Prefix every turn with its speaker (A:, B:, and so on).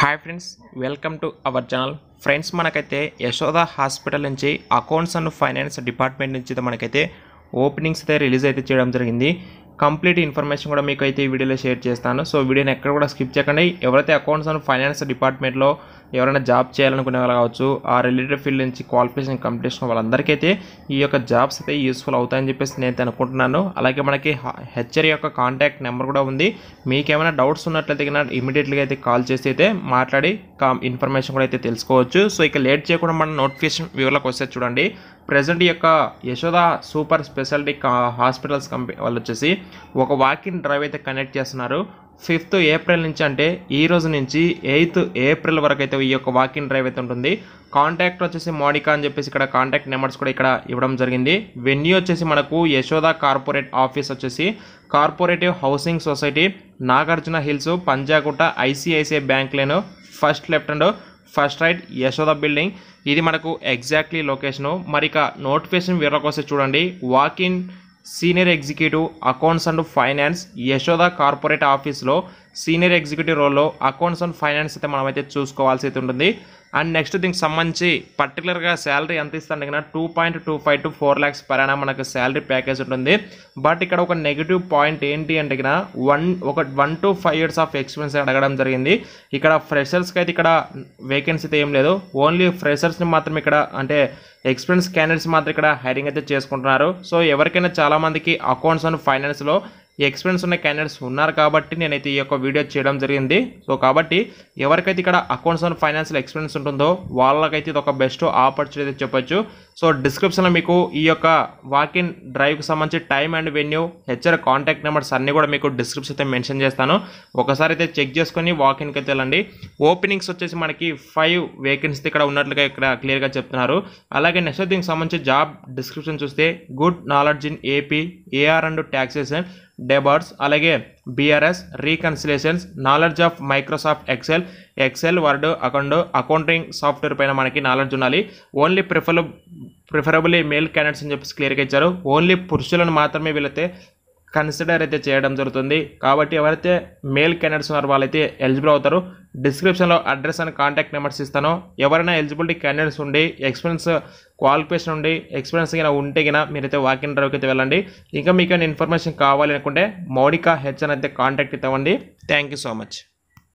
A: hi friends welcome to our channel friends మనకైతే Yashoda hospital నుంచి accounts and finance department నుంచి అయితే మనకైతే ఓపెనింగ్స్ అయితే రిలీజ్ అయితే చేయడం జరిగింది కంప్లీట్ ఇన్ఫర్మేషన్ కూడా మీకు అయితే ఈ వీడియోలో షేర్ చేస్తాను సో వీడియోని ఎక్కడ కూడా స్కిప్ చేయకండి ఎవరైతే అకౌంట్స్ అండ్ ఫైనాన్స్ డిపార్ట్మెంట్లో ఎవరైనా జాబ్ చేయాలనుకునే వాళ్ళు కావచ్చు ఆ రిలేటెడ్ ఫీల్డ్ నుంచి క్వాలిఫికేషన్ కంప్లీట్ చేసుకున్న వాళ్ళందరికీ అయితే ఈ యొక్క జాబ్స్ అయితే యూస్ఫుల్ అవుతాయని చెప్పేసి నేనైతే అనుకుంటున్నాను అలాగే మనకి హెచ్ఆర్ యొక్క కాంటాక్ట్ నెంబర్ కూడా ఉంది మీకు ఏమైనా డౌట్స్ ఉన్నట్లయితే కన్నా ఇమీడియట్గా అయితే కాల్ చేసి అయితే మాట్లాడి కా ఇన్ఫర్మేషన్ కూడా అయితే తెలుసుకోవచ్చు సో ఇక లేట్ చేయకుండా మన నోటిఫికేషన్ వివరాలకు వస్తే చూడండి ప్రజెంట్ ఈ యొక్క Yashoda super specialty hospitals company వాళ్ళు వచ్చేసి ఒక వాకిన్ డ్రైవ్ అయితే కనెక్ట్ చేస్తున్నారు ఫిఫ్త్ ఏప్రిల్ నుంచి అంటే ఈ రోజు నుంచి ఎయిత్ ఏప్రిల్ వరకు అయితే ఈ యొక్క వాకిన్ డ్రైవ్ అయితే ఉంటుంది కాంటాక్ట్ వచ్చేసి మోనికా అని చెప్పేసి ఇక్కడ కాంటాక్ట్ నెంబర్స్ కూడా ఇక్కడ ఇవ్వడం జరిగింది వెన్యూ వచ్చేసి మనకు యశోద కార్పొరేట్ ఆఫీస్ వచ్చేసి cooperative housing society Nagarjuna hills Panjagutta ICICI bank lane first left and first right Yashoda building ఇది మనకు ఎగ్జాక్ట్లీ లొకేషను మరి ఇక నోటిఫికేషన్ వివరాలకు వస్తే చూడండి walk in senior executive accounts and finance Yashoda corporate ఆఫీస్లో సీనియర్ ఎగ్జిక్యూటివ్ రోల్లో అకౌంట్స్ అండ్ ఫైనాన్స్ అయితే మనమైతే చూసుకోవాల్సి అయితే ఉంటుంది అండ్ నెక్స్ట్ దీనికి సంబంధించి పర్టికులర్గా శాలరీ ఎంత ఇస్తాను కదా two point two five to four lakhs per అయినా మనకు శాలరీ ప్యాకేజ్ ఉంటుంది బట్ ఇక్కడ ఒక నెగిటివ్ పాయింట్ ఏంటి అంటే ఇక్కడ వన్ ఒక one to five years of experience అడగడం జరిగింది ఇక్కడ ఫ్రెషర్స్కి అయితే ఇక్కడ వేకెన్సీ అయితే ఏం లేదు ఓన్లీ ఫ్రెషర్స్ని మాత్రం ఇక్కడ అంటే ఎక్స్పీరియన్స్ క్యాండిడేట్స్ మాత్రం ఇక్కడ హైరింగ్ అయితే చేసుకుంటున్నారు సో ఎవరికైనా చాలామందికి అకౌంట్స్ అండ్ ఫైనాన్స్లో ఎక్స్పీరియన్స్ ఉన్న క్యాండిడేట్స్ ఉన్నారు కాబట్టి నేనైతే ఈ యొక్క వీడియో చేయడం జరిగింది సో కాబట్టి ఎవరికైతే ఇక్కడ అకౌంట్స్ అండ్ ఫైనాన్షియల్ ఎక్స్పీరియన్స్ ఉంటుందో వాళ్ళకైతే ఇది ఒక బెస్ట్ ఆపర్చునిటీ చెప్పొచ్చు సో డిస్క్రిప్షన్లో మీకు ఈ యొక్క వాకిన్ డ్రైవ్కి సంబంధించి time and venue HR contact numbers అన్నీ కూడా మీకు డిస్క్రిప్షన్ అయితే మెన్షన్ చేస్తాను ఒకసారి అయితే చెక్ చేసుకొని వాకిన్కి అయితే వెళ్ళండి ఓపెనింగ్స్ వచ్చేసి మనకి ఫైవ్ వేకెన్సీ ఇక్కడ ఉన్నట్లుగా ఇక్కడ క్లియర్గా చెప్తున్నారు అలాగే నెక్స్ట్ దీనికి సంబంధించి జాబ్ డిస్క్రిప్షన్ చూస్తే good knowledge in AP AR and taxation డెబార్ట్స్ అలాగే BRS reconciliations knowledge of Microsoft Excel Excel Word account accounting software పైన మనకి నాలెడ్జ్ ఉండాలి only prefer preferably male candidates అని చెప్పేసి క్లియర్గా ఇచ్చారు ఓన్లీ పురుషులను మాత్రమే వీళ్ళైతే కన్సిడర్ అయితే చేయడం జరుగుతుంది కాబట్టి ఎవరైతే మేల్ క్యాండిడేట్స్ ఉన్నారో వాళ్ళైతే ఎలిజిబుల్ అవుతారు డిస్క్రిప్షన్లో అడ్రస్ అండ్ కాంటాక్ట్ నెంబర్స్ ఇస్తాను ఎవరైనా ఎలిజిబిలిటీ క్యాండిడేట్స్ ఉండి ఎక్స్పీరియన్స్ క్వాలిఫికేషన్ ఉండి ఎక్స్పీరియన్స్ కింద ఉంటే కింద మీరైతే వాకింగ్ డ్రైవ్కి అయితే వెళ్ళండి ఇంకా మీకు ఇన్ఫర్మేషన్ కావాలి అనుకుంటే మౌడికా హెచ్ అని అయితే కాంటాక్ట్ ఇవ్వండి థ్యాంక్ యూ సో మచ్